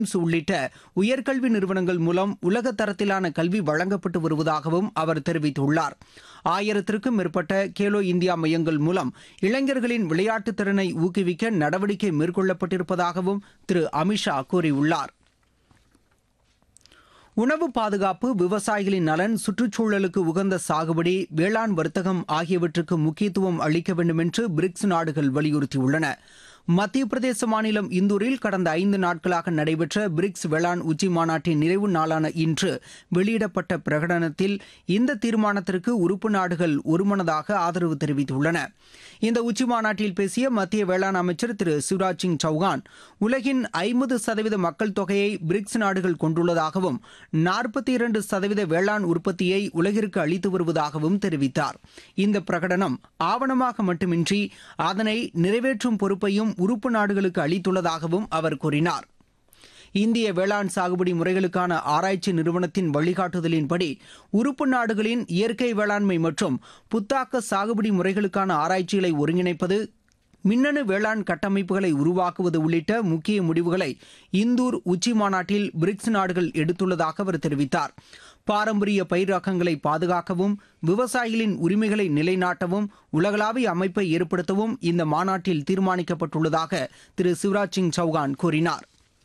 AIIMS உள்ளிட்ட உயர்கல்வி நிறுவனங்கள் மூலம் உலக தரத்திலான கல்வி வழங்கப்பட்டு வருவதாகவும் அவர் தெரிவித்துள்ளார் ஆயிரத்திற்கும் மேற்பட்ட கேலோ இந்தியா மையங்கள் மூலம் இளைஞர்களின் விளையாட்டுத் திறனை ஊக்குவிக்க நடவடிக்கை மேற்கொள்ளப்பட்டிருப்பதாகவும் திரு அமித்ஷா கூறியுள்ளார் உணவு பாதுகாப்பு விவசாயிகளின் நலன் சுற்றுச்சூழலுக்கு உகந்த சாகுபடி வேளாண் வர்த்தகம் ஆகியவற்றுக்கு முக்கியத்துவம் அளிக்க வேண்டும் என்று பிரிக்ஸ் நாடுகள் வலியுறுத்தியுள்ளன மத்திய பிரதேச மாநிலம் இந்தூரில் கடந்த ஐந்து நாட்களாக நடைபெற்ற பிரிக்ஸ் வேளாண் உச்சி மாநாட்டின் நிறைவு நாளான இன்று வெளியிடப்பட்ட பிரகடனத்தில் இந்த தீர்மானத்திற்கு உறுப்பு நாடுகள் ஒருமனதாக ஆதரவு தெரிவித்துள்ளன இந்த உச்சி மாநாட்டில் பேசிய மத்திய வேளாண் அமைச்சர் திரு சிவராஜ் சிங் சௌகான் உலகின் ஐம்பது சதவீத மக்கள் தொகையை பிரிக்ஸ் நாடுகள் கொண்டுள்ளதாகவும் நாற்பத்தி இரண்டு சதவீத வேளாண் உற்பத்தியை உலகிற்கு அளித்து வருவதாகவும் தெரிவித்தார் இந்த பிரகடனம் ஆவணமாக மட்டுமின்றி அதனை நிறைவேற்றும் பொறுப்பையும் உறுப்பு நாடுகளுக்கு அளித்துள்ளதாகவும் அவர் கூறினார் இந்திய வேளாண் சாகுபடி முறைகளுக்கான ஆராய்ச்சி நிறுவனத்தின் வழிகாட்டுதலின்படி உறுப்பு நாடுகளின் இயற்கை வேளாண்மை மற்றும் புத்தாக்க சாகுபடி முறைகளுக்கான ஆராய்ச்சிகளை ஒருங்கிணைப்பது மின்னணு வேளாண் கட்டமைப்புகளை உருவாக்குவது உள்ளிட்ட முக்கிய முடிவுகளை இந்தூர் உச்சி மாநாட்டில் பிரிக்ஸ் நாடுகள் எடுத்துள்ளதாக அவர் தெரிவித்தார் பாரம்பரிய பயிர் ரகங்களை பாதுகாக்கவும் விவசாயிகளின் உரிமைகளை நிலைநாட்டவும் உலகளாவிய அமைப்பை ஏற்படுத்தவும் இந்த மாநாட்டில் தீர்மானிக்கப்பட்டுள்ளதாக திரு சிவராஜ் சிங் சௌகான் கூறினார்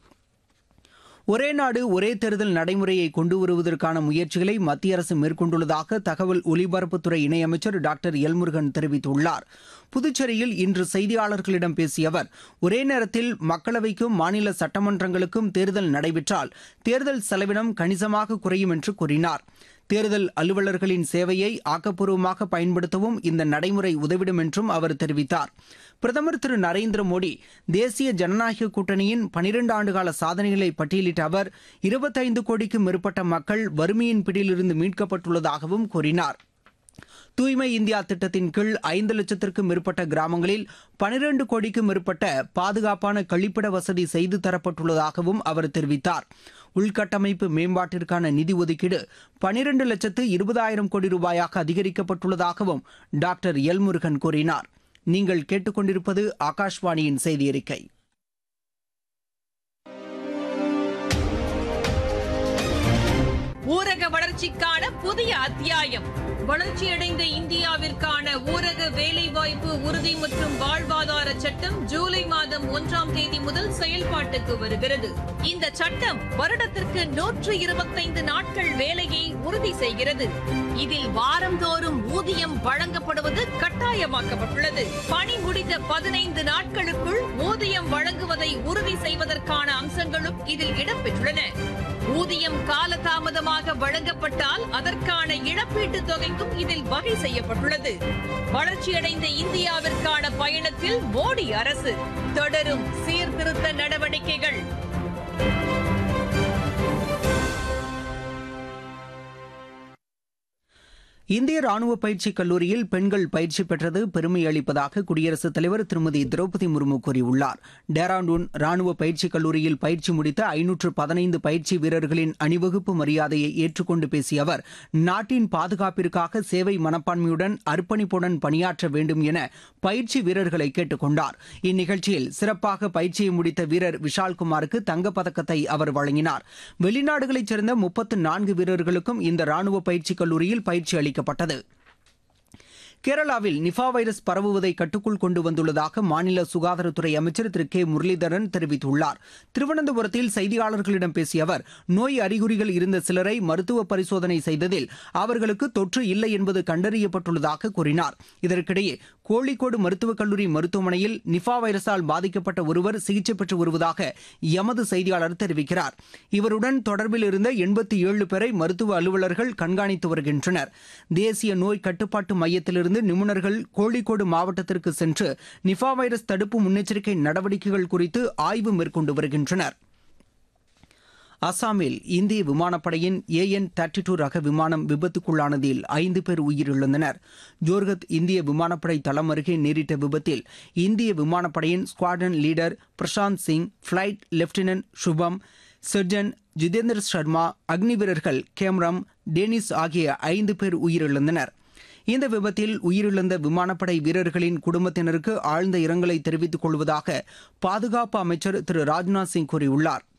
ஒரே நாடு ஒரே தேர்தல் நடைமுறையை கொண்டு வருவதற்கான முயற்சிகளை மத்திய அரசு மேற்கொண்டுள்ளதாக தகவல் ஒலிபரப்புத்துறை இணையமைச்சர் டாக்டர் எல்முருகன் தெரிவித்துள்ளார் புதுச்சேரியில் இன்று செய்தியாளர்களிடம் பேசிய அவர் ஒரே நேரத்தில் மக்களவைக்கும் மாநில சட்டமன்றங்களுக்கும் தேர்தல் நடைபெற்றால் தேர்தல் செலவினம் கணிசமாக குறையும் என்று கூறினார் தேர்தல் அலுவலர்களின் சேவையை ஆக்கப்பூர்வமாக பயன்படுத்தவும் இந்த நடைமுறை உதவிடும் என்றும் அவர் தெரிவித்தார் பிரதமர் திரு நரேந்திர மோடி தேசிய ஜனநாயக கூட்டணியின் பனிரெண்டு ஆண்டுகால சாதனைகளை பட்டியலிட்ட அவர் இருபத்தைந்து கோடிக்கும் மேற்பட்ட மக்கள் வறுமையின் பிடியிலிருந்து மீட்கப்பட்டுள்ளதாகவும் கூறினார் தூய்மை இந்தியா திட்டத்தின் கீழ் ஐந்து லட்சத்திற்கும் மேற்பட்ட கிராமங்களில் பனிரண்டு கோடிக்கும் மேற்பட்ட பாதுகாப்பான கழிப்பிட வசதி செய்து தரப்பட்டுள்ளதாகவும் அவர் தெரிவித்தார் உள்கட்டமைப்பு மேம்பாட்டிற்கான நிதி ஒதுக்கீடு பனிரண்டு லட்சத்து இருபதாயிரம் கோடி ரூபாயாக அதிகரிக்கப்பட்டுள்ளதாகவும் டாக்டர் எல்முருகன் கூறினார் நீங்கள் கேட்டுக்கொண்டிருப்பது ஆகாஷ்வாணியின் செய்தி அறிக்கை ஊரக வளர்ச்சிக்கான புதிய அத்தியாயம் வளர்ச்சியடைந்த இந்தியாவிற்கான ஊரக வேலைவாய்ப்பு உறுதி மற்றும் வாழ்வாதார சட்டம் ஜூலை மாதம் ஒன்றாம் தேதி முதல் செயல்பாட்டுக்கு வருகிறது இந்த சட்டம் வருடத்திற்கு நூற்று இருபத்தைந்து நாட்கள் வேலையை உறுதி செய்கிறது இதில் வாரந்தோறும் ஊதியம் வழங்கப்படுவது கட்டாயமாக்கப்பட்டுள்ளது பணி முடிந்த பதினைந்து நாட்களுக்குள் ஊதியம் வழங்குவதை உறுதி செய்வதற்கான அம்சங்களும் இதில் இடம்பெற்றுள்ளன ஊதியம் காலதாமதமாக வழங்கப்பட்டால் அதற்கான இழப்பீட்டுத் தொகைக்கும் இதில் வகை செய்யப்பட்டுள்ளது வளர்ச்சியடைந்த இந்தியாவிற்கான பயணத்தில் மோடி அரசு தொடரும் சீர்திருத்த நடவடிக்கைகள் இந்திய ராணுவ பயிற்சி கல்லூரியில் பெண்கள் பயிற்சி பெற்றது பெருமை அளிப்பதாக குடியரசுத் தலைவர் திருமதி திரௌபதி முர்மு கூறியுள்ளார் டேராண்டூன் ராணுவ பயிற்சி கல்லூரியில் பயிற்சி முடித்த ஐநூற்று பதினைந்து பயிற்சி வீரர்களின் அணிவகுப்பு மரியாதையை ஏற்றுக்கொண்டு பேசிய அவர் நாட்டின் பாதுகாப்பிற்காக சேவை மனப்பான்மையுடன் அர்ப்பணிப்புடன் பணியாற்ற வேண்டும் என பயிற்சி வீரர்களை கேட்டுக் கொண்டார் இந்நிகழ்ச்சியில் சிறப்பாக பயிற்சியை முடித்த வீரர் விஷால்குமாருக்கு தங்கப்பதக்கத்தை அவர் வழங்கினார் வெளிநாடுகளைச் சேர்ந்த முப்பத்து நான்கு வீரர்களுக்கும் இந்த ராணுவ பயிற்சி கல்லூரியில் பயிற்சி அளிக்கப்பட்டது அளிக்கப்பட்டது கேரளாவில் நிஃபா வைரஸ் பரவுவதை கட்டுக்குள் கொண்டு வந்துள்ளதாக மாநில சுகாதாரத்துறை அமைச்சர் திரு கே முரளிதரன் தெரிவித்துள்ளார் திருவனந்தபுரத்தில் செய்தியாளர்களிடம் பேசிய அவர் நோய் அறிகுறிகள் இருந்த சிலரை மருத்துவ பரிசோதனை செய்ததில் அவர்களுக்கு தொற்று இல்லை என்பது கண்டறியப்பட்டுள்ளதாக கூறினார் இதற்கிடையே கோழிக்கோடு மருத்துவக் கல்லூரி மருத்துவமனையில் நிஃபா வைரஸால் பாதிக்கப்பட்ட ஒருவர் சிகிச்சை பெற்று வருவதாக எமது செய்தியாளர் தெரிவிக்கிறார் இவருடன் தொடர்பில் இருந்த எண்பத்தி ஏழு பேரை மருத்துவ அலுவலர்கள் கண்காணித்து வருகின்றனர் தேசிய நோய் கட்டுப்பாட்டு மையத்திலிருந்து நிபுணர்கள் கோழிக்கோடு மாவட்டத்திற்கு சென்று நிஃபா வைரஸ் தடுப்பு முன்னெச்சரிக்கை நடவடிக்கைகள் குறித்து ஆய்வு மேற்கொண்டு வருகின்றனர் அசாமில் இந்திய விமானப்படையின் ஏஎன் தேர்ட்டி டூ ரக விமானம் விபத்துக்குள்ளானதில் ஐந்து பேர் உயிரிழந்தனர் ஜோர்கத் இந்திய விமானப்படை தளம் அருகே நேரிட்ட விபத்தில் இந்திய விமானப்படையின் squadron leader Prashant Singh flight lieutenant Shubham sergeant Jitendra Sharma அக்னி வீரர்கள் கேம்ரம் டேனிஸ் ஆகிய ஐந்து பேர் உயிரிழந்தனர் இந்த விபத்தில் உயிரிழந்த விமானப்படை வீரர்களின் குடும்பத்தினருக்கு ஆழ்ந்த இரங்கலை தெரிவித்துக் கொள்வதாக பாதுகாப்பு அமைச்சர் திரு ராஜ்நாத் சிங் கூறியுள்ளார்